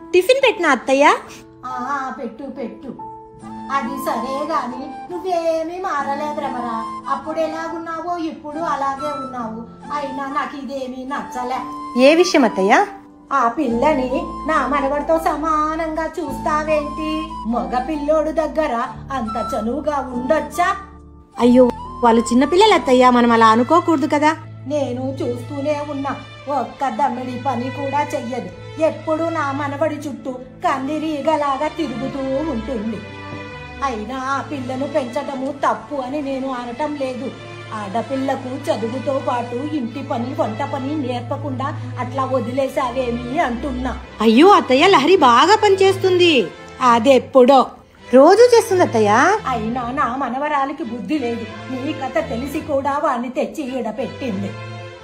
Tiffin పెట్టిన అత్తయ్య ఆ పెట్టు పెట్టు అది సరే గాని నువ్వేమీ మారలేదు రమరా అప్పుడు ఎలాగున్నావో ఇప్పుడు అలాగే ఉన్నావు అయినా నాకు ఇదేమీ నచ్చలే ఏ విషయం అత్తయ్య ఆ పిల్లని నా మనవడితో సమానంగా చూస్తావేంటి మగ పిల్లోడు దగ్గర అంత చనువుగా ఉండొచ్చా అయ్యో వాళ్ళు చిన్నపిల్లలు అత్తయ్య మనం అలా అనుకోకూడదు కదా నేను చూస్తూనే ఉన్నా ఒక్క దమ్మిడి పని కూడా చెయ్యదు ఎప్పుడు నా మనవడి చుట్టూ కందిరీగలాగా తిరుగుతూ ఉంటుంది అయినా ఆ పిల్లను పెంచటము తప్పు అని నేను అనటం లేదు ఆడపిల్లకు చదువుతో పాటు ఇంటి పని వంట పని నేర్పకుండా అట్లా వదిలేసావేమి అంటున్నా అయ్యో అత్తయ్య లహరి బాగా పనిచేస్తుంది అదెప్పుడో రోజు చేస్తుంది అత్తయ్య అయినా నా మనవరాలికి బుద్ధి లేదు నీ కథ తెలిసి కూడా వాణ్ణి తెచ్చి ఈడ పెట్టింది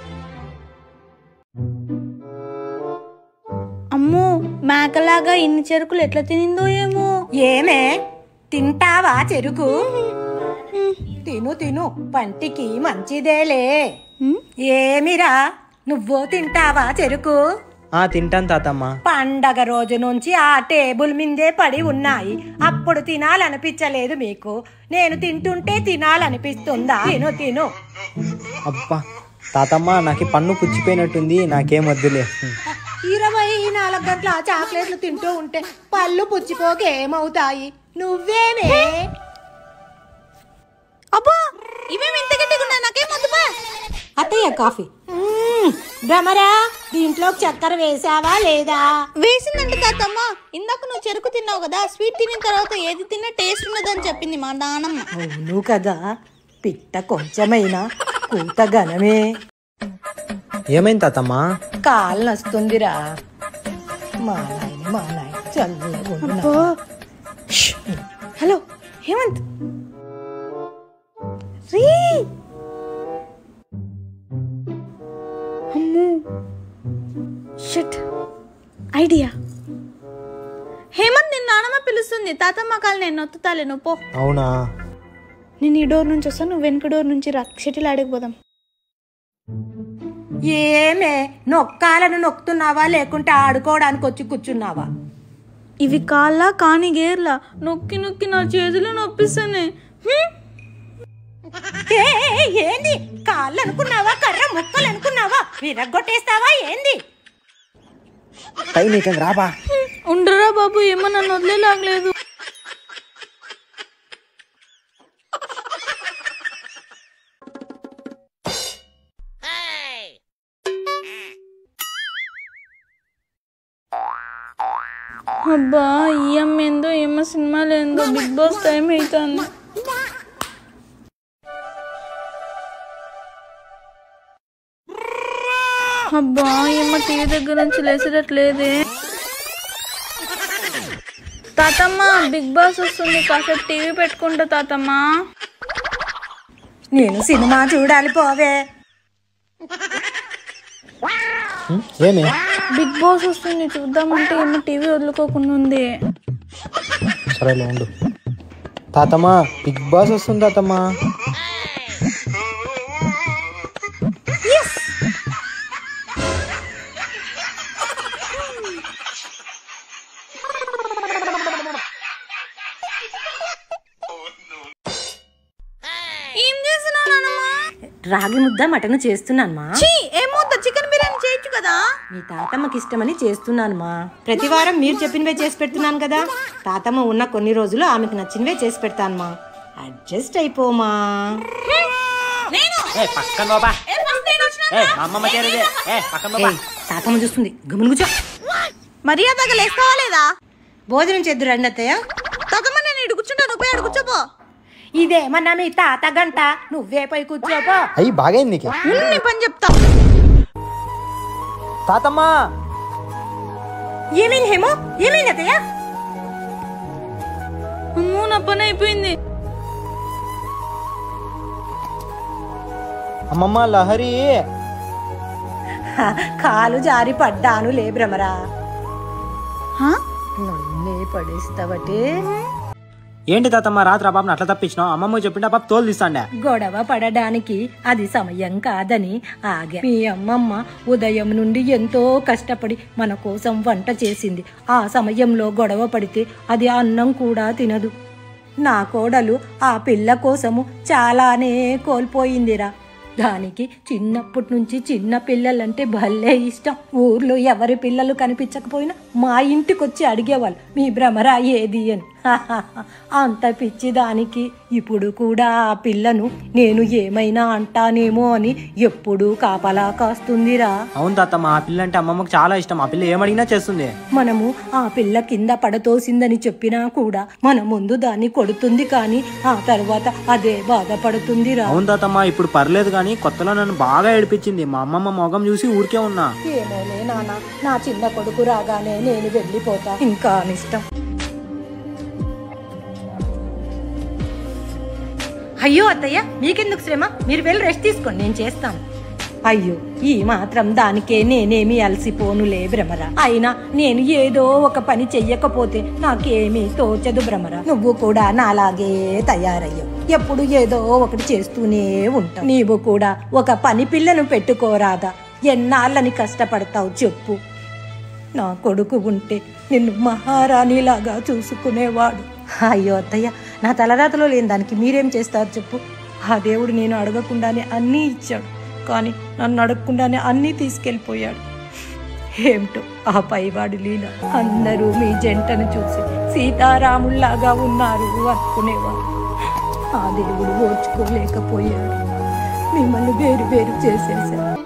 అమ్మో మేకలాగా ఇన్ని చెరుకులు ఎట్లా తినిందో ఏమో ఏమే తింటావా చెరుకు తిను తిను పంటికి మంచిదేలే హ్మ్? ఏమిరా నువ్వు తింటావా చెరుకు ఆ తింటాను తాతమ్మ పండగ రోజు నుంచి ఆ టేబుల్ మీదే పడి ఉన్నాయి అప్పుడు తినాలనిపించలేదు మీకు నేను తింటుంటే తినాలనిపిస్తుందా తిను తిను అబ్బా తాతమ్మ నాకు ఈ పన్ను పుచ్చిపోయినట్టుంది నాకేం వద్దులే ఇరవై నాలుగు గంటల చాక్లెట్లు తింటూ ఉంటే పళ్ళు పుచ్చిపోక ఏమవుతాయి నువ్వేమే అబ్బా ఇవేమి ఇంత గట్టిగా ఉన్నాయి నాకేం వద్దు బా అత్తయ్య కాఫీ మ్మ్. భ్రమరా దీంట్లో చక్కెర వేసావా లేదా వేసిందంటే తాతమ్మ ఇందాక నువ్వు చెరుకు తిన్నావు కదా స్వీట్ తిన్న తర్వాత ఏది తిన్నా టేస్ట్ ఉన్నదని చెప్పింది మా నాన్నమ్మ అవును కదా పిట్ట కొంచెమైనా కూత ఘనమే ఏమైంది తాతమ్మ కాలు నస్తుందిరా మా నాయన మా నాయన చల్లగా ఉండు నా. హలో హేమంత్ రీ అమ్మో షట్ ఐడియా హేమంత్ నిన్న నానమ్మ పిలుస్తుంది తాతమ్మ కాలు నేను నొత్తుతాలే నువ్వు పో అవునా నేను ఈ డోర్ నుంచి వస్తాను నువ్వు వెనుక డోర్ నుంచి రా షటిల్ ఆడిపోదాం ఏమే నొక్కాలను నొక్కుతున్నావా లేకుంటే ఆడుకోవడానికి వచ్చి కూర్చున్నావా ఇవి కాళ్ళ కాని గేర్లా నొక్కి నొక్కి నా చేతులు నొప్పిస్తున్నాయి హ్మ్? ఏ, ఏ, ఏంది కాళ్ళు అనుకున్నావా కర్ర ముక్కలు అనుకున్నావా విరగ్గొట్టేస్తావా ఏంది టైం అయిపోయింది రాబా ఉండరా బాబు ఏమో నన్ను వదిలేలాగలేదు అబ్బా ఈ అమ్మ ఏందో ఏమో సినిమాలు ఏందో బిగ్ బాస్ టైం అవుతుంది అబ్బా ఏమో టీవీ దగ్గర నుంచి లేచేటట్లేదే తాతమ్మ బిగ్ బాస్ వస్తుంది కాసేపు టీవీ పెట్టుకుంటా తాతమ్మ నేను సినిమా చూడాలి పోవే హ్మ్? ఏమి బిగ్ బాస్ వస్తుంది చూద్దామంటే ఏమో టీవీ వదులుకోకుండా ఉంది సరేలే ఉండు తాతమ్మ బిగ్ బాస్ వస్తుంది తాతమ్మ ఏం చేస్తున్నావు నాన్నమ్మ రాగి ముద్ద మటన్ చేస్తున్నానమ్మా ఛీ, ఏమో చికెన్ బిర్యానీ చేయొచ్చు కదా మీ తాతమ్మకి ఇష్టమని చేస్తున్నానమ్మా ప్రతి వారం మీరు చెప్పినవే చేసి పెడుతున్నాను కదా తాతమ్మ ఉన్న కొన్ని రోజులు ఆమెకు నచ్చినవే చేసి పెడతానమ్మా అడ్జస్ట్ అయిపోమా పక్కన బాబా అమ్మమ్మ చేరేదే పక్కన ఏయ్, తాతమ్మ చూస్తుంది గమని కూర్చో మర్యాదగా లేస్తావా లేదా భోజనం చేద్దు రండి అత్తయ్య తాతమ్మ నేను ఇటు కూర్చుంటా నువ్వు పోయి ఆడ కూర్చోపో ఇదేమన్నా మీ తాత గంట నువ్వే పోయి కూర్చోపో అయ్యి బాగైంది నీకు ఉండు, నీ పని చెప్తా తాతమ్మ ఏమైంది హేమో ఏమైంది అత్తయ్య అమ్మో నా పని అయిపోయింది అమ్మమ్మ లహరి హ, కాలు జారి పడ్డాను లే భ్రమరా హా? నన్నే పడేస్తావటే ఏంటి తాతమ్మ రాత్రి ఆ పాపను అట్లా తప్పించినావు అమ్మమ్మ చెప్పింటే ఆ పాప తోలు తీస్తాండే గొడవ పడడానికి అది సమయం కాదని ఆగా మీ అమ్మమ్మ ఉదయం నుండి ఎంతో కష్టపడి మన కోసం వంట చేసింది ఆ సమయంలో గొడవ పడితే అది అన్నం కూడా తినదు నా కోడలు ఆ పిల్ల కోసము చాలానే కోల్పోయిందిరా దానికి చిన్నప్పటి నుంచి చిన్న పిల్లలంటే భలే ఇష్టం ఊర్లో ఎవరి పిల్లలు కనిపించకపోయినా మా ఇంటికి వచ్చి అడిగేవాళ్ళు మీ భ్రమరా ఏది అని అంత పిచ్చి దానికి ఇప్పుడు కూడా ఆ పిల్లను నేను ఏమైనా అంటానేమో అని ఎప్పుడూ కాపలా కాస్తుందిరా అవును తాతమ్మ ఆ పిల్ల అంటే అమ్మమ్మకి చాలా ఇష్టం ఆ పిల్ల ఏమడిగినా చేస్తుంది మనము ఆ పిల్ల కింద పడతోసిందని చెప్పినా కూడా మన ముందు దాన్ని కొడుతుంది కానీ ఆ తర్వాత అదే బాధపడుతుందిరా అవును తాతమ్మ ఇప్పుడు పర్లేదు కానీ కొత్తలో నన్ను బాగా ఏడిపించింది మా అమ్మమ్మ మొగం చూసి ఊరికే ఉన్నా ఏమోలే నాన్న నా చిన్న కొడుకు రాగానే నేను వెళ్ళిపోతా ఇంకా అనిష్టం అయ్యో అత్తయ్య మీకెందుకు శ్రమ మీరు వెళ్ళి రెస్ట్ తీసుకోండి నేను చేస్తాను అయ్యో ఈ మాత్రం దానికే నేనేమి అలసిపోనులే భ్రమరా అయినా నేను ఏదో ఒక పని చెయ్యకపోతే నాకేమీ తోచదు భ్రమరా నువ్వు కూడా నాలాగే తయారయ్యావు ఎప్పుడు ఏదో ఒకటి చేస్తూనే ఉంటావు నీవు కూడా ఒక పని పిల్లను పెట్టుకోరాదా ఎన్నాళ్ళని కష్టపడతావు చెప్పు నా కొడుకు ఉంటే నిన్ను మహారాణిలాగా చూసుకునేవాడు అయ్యో అత్తయ్య నా తలరాతలో లేని దానికి మీరేం చేస్తారు చెప్పు ఆ దేవుడు నేను అడగకుండానే అన్నీ ఇచ్చాడు కానీ నన్ను అడగకుండానే అన్నీ తీసుకెళ్ళిపోయాడు ఏమిటో ఆ పైవాడి లీల అందరూ మీ జంటను చూసి సీతారాముల్లాగా ఉన్నారు అనుకునేవారు ఆ దేవుడు ఓర్చుకోలేకపోయాడు మిమ్మల్ని వేరు వేరు చేసేసాడు